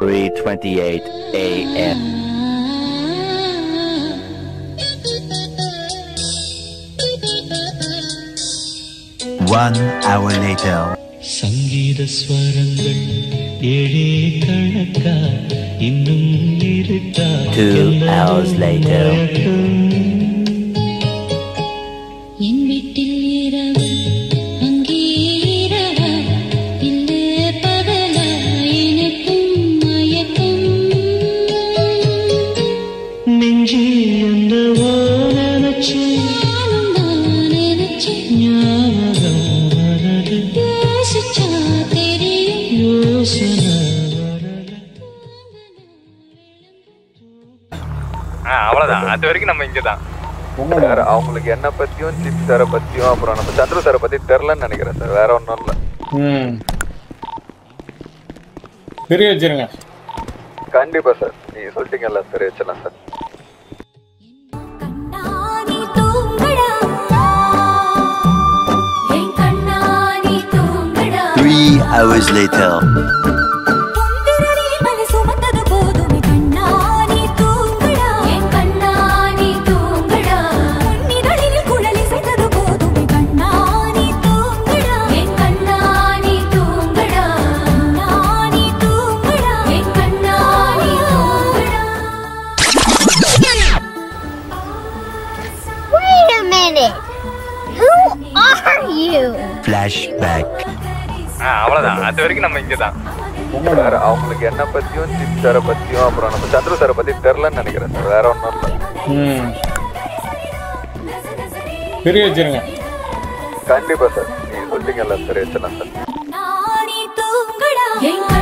3:28 a.m. One hour later. சங்கீத ஸ்வரங்கள் ஏழே கணக்கா இன்னும் இருக்கா Two hours later. என் வீட்டில் இரவு அங்கே இரவா இல்லை பகலா எனக்கும் மயக்கம் நெஞ்சில் என்னவோ நினைச்சு நானும் நான் நினைச்சேன் ஞாபகம் வரது யோசிச்சா தெரியும் யோசனை வரது ஆ அவ்வளோதான் அது வரைக்கும் நம்ம இங்கே தான் சார் அவங்களுக்கு என்ன பத்தியும் சிப் சாரை பத்தியும் அப்புறம் நம்ம சந்துரு சாரை பத்தி தெரிலன்னு நினைக்கிறேன் சார் வேற ஒன்றும் இல்லை ம் பெரிய வச்சிருங்க கண்டிப்பா சார் நீங்க சொல்லிட்டீங்கல்ல சரி வச்சிடலாம் சார் கண்ணாடி தூங்கடா என் கண்ணாடி தூங்கடா Three hours later. பொன்விரலில் மலை சுமந்தது போதுமே கண்ணாடி தூங்கடா என் கண்ணாடி தூங்கடா பொன்னிதழில் குழல் இசைத்தது போதுமே கண்ணாடி தூங்கடா என் கண்ணாடி தூங்கடா கண்ணாடி தூங்கடா என் கண்ணாடி Wait a minute. Who are you? Flashback. ஆ அவ்வளோதான் அது வரைக்கும் நம்ம இங்கே தான் சார் அவங்களுக்கு என்ன பத்தியும் சிப் சாரை பத்தியும் அப்புறம் நம்ம சந்துரு சாரை பத்தி தெரிலன்னு நினைக்கிறேன் சார் வேற ஒன்றும் இல்லை ம் பெரிய வச்சிருங்க கண்டிப்பா சார் நீங்க சொல்லிட்டீங்கல்ல சரி வச்சிடலாம் சார் கண்ணாடி தூங்கடா என்